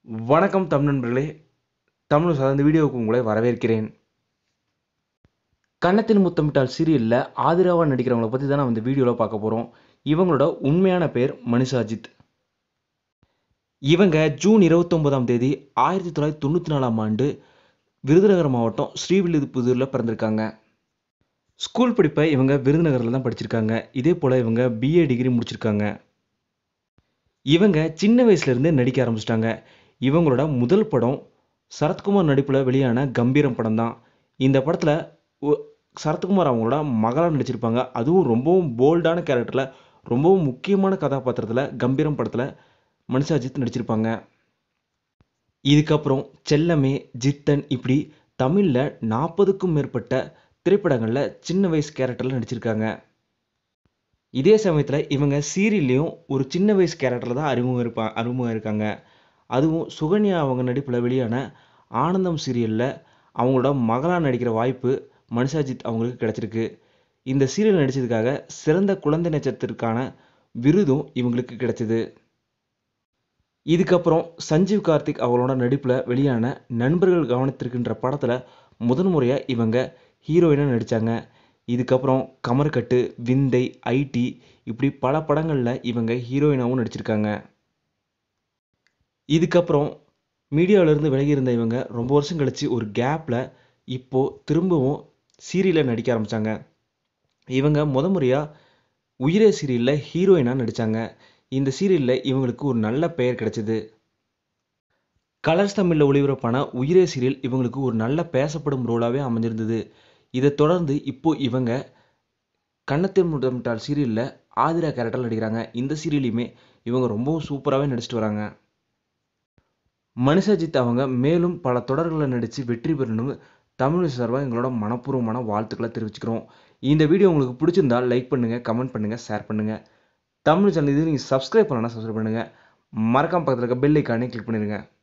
வணக்கம் தமிழ் நண்பர்களே தமிழ் சார்ந்த வீடியோவுக்கு உங்களை வரவேற்கிறேன் கன்னத்தில் முத்தமிட்டால் சீரியலில் ஆதிராவா நடிக்கிறவங்கள பற்றி தான் நம்ம இந்த வீடியோவில் பார்க்க போகிறோம் இவங்களோட உண்மையான பேர் மனிஷாஜித் இவங்க ஜூன் இருபத்தொம்போதாம் தேதி ஆயிரத்தி தொள்ளாயிரத்தி தொண்ணூற்றி நாலாம் ஆண்டு விருதுநகர் மாவட்டம் ஸ்ரீவில்லிபுதூரில் பிறந்திருக்காங்க ஸ்கூல் படிப்பை இவங்க விருதுநகரில் தான் படிச்சிருக்காங்க இதே போல் இவங்க பிஏ டிகிரி முடிச்சிருக்காங்க இவங்க சின்ன வயசுலேருந்தே நடிக்க ஆரம்பிச்சிட்டாங்க இவங்களோட முதல் படம் சரத்குமார் நடிப்பில் வெளியான கம்பீரம் படம் தான் இந்த படத்தில் சரத்குமார் அவங்களோட மகளாக நடிச்சிருப்பாங்க அதுவும் ரொம்பவும் போல்டான கேரக்டரில் ரொம்பவும் முக்கியமான கதாபாத்திரத்தில் கம்பீரம் படத்தில் மனுஷாஜித் நடிச்சிருப்பாங்க இதுக்கப்புறம் செல்லமே ஜித்தன் இப்படி தமிழில் நாற்பதுக்கும் மேற்பட்ட திரைப்படங்களில் சின்ன வயசு கேரக்டரில் நடிச்சிருக்காங்க இதே சமயத்தில் இவங்க சீரியல்லையும் ஒரு சின்ன வயசு கேரக்டரில் தான் அறிமுகம் இருப்பா அறிமுகம் இருக்காங்க அதுவும் சுகன்யா அவங்க நடிப்பில் வெளியான ஆனந்தம் சீரியலில் அவங்களோட மகளாக நடிக்கிற வாய்ப்பு மனுஷாஜித் அவங்களுக்கு கிடச்சிருக்கு இந்த சீரியல் நடித்ததுக்காக சிறந்த குழந்தை நட்சத்திரத்திற்கான விருதும் இவங்களுக்கு கிடைச்சிது இதுக்கப்புறம் சஞ்சீவ் கார்த்திக் அவங்களோட நடிப்பில் வெளியான நண்பர்கள் கவனித்திருக்கின்ற படத்தில் முதன் முறையாக இவங்க ஹீரோயினாக நடித்தாங்க இதுக்கப்புறம் கமர்கட்டு விந்தை ஐடி இப்படி பல படங்களில் இவங்க ஹீரோயினாகவும் நடிச்சிருக்காங்க இதுக்கப்புறம் மீடியாவிலேருந்து விலகி இருந்த இவங்க ரொம்ப வருஷம் கழித்து ஒரு கேப்பில் இப்போது திரும்பவும் சீரியலில் நடிக்க ஆரம்பித்தாங்க இவங்க முத முறையாக உயிரே சீரியலில் ஹீரோயினாக நடித்தாங்க இந்த சீரியலில் இவங்களுக்கு ஒரு நல்ல பெயர் கிடைச்சிது கலர்ஸ் தமிழில் ஒளிபரப்பான உயிரே சீரியல் இவங்களுக்கு ஒரு நல்ல பேசப்படும் ரோலாகவே அமைஞ்சிருந்தது இதை தொடர்ந்து இப்போ இவங்க கன்னத்தில் முட்டமிட்டால் சீரியலில் ஆதிரா கேரக்டர் நடிக்கிறாங்க இந்த சீரியலையுமே இவங்க ரொம்பவும் சூப்பராகவே நடிச்சிட்டு வராங்க மனுஷஜித் அவங்க மேலும் பல தொடர்களில் நடித்து வெற்றி பெறணும் தமிழ் சார்பாக எங்களோட மனப்பூர்வமான வாழ்த்துக்களை தெரிவிச்சுக்கிறோம் இந்த வீடியோ உங்களுக்கு பிடிச்சிருந்தால் லைக் பண்ணுங்கள் கமெண்ட் பண்ணுங்கள் ஷேர் பண்ணுங்கள் தமிழ் சேனல் இது நீங்கள் சப்ஸ்கிரைப் பண்ணலாம் சப்ஸ்கிரைப் பண்ணுங்கள் மறக்காம பக்கத்தில் இருக்க பெல் ஐக்கானே கிளிக் பண்ணிடுங்க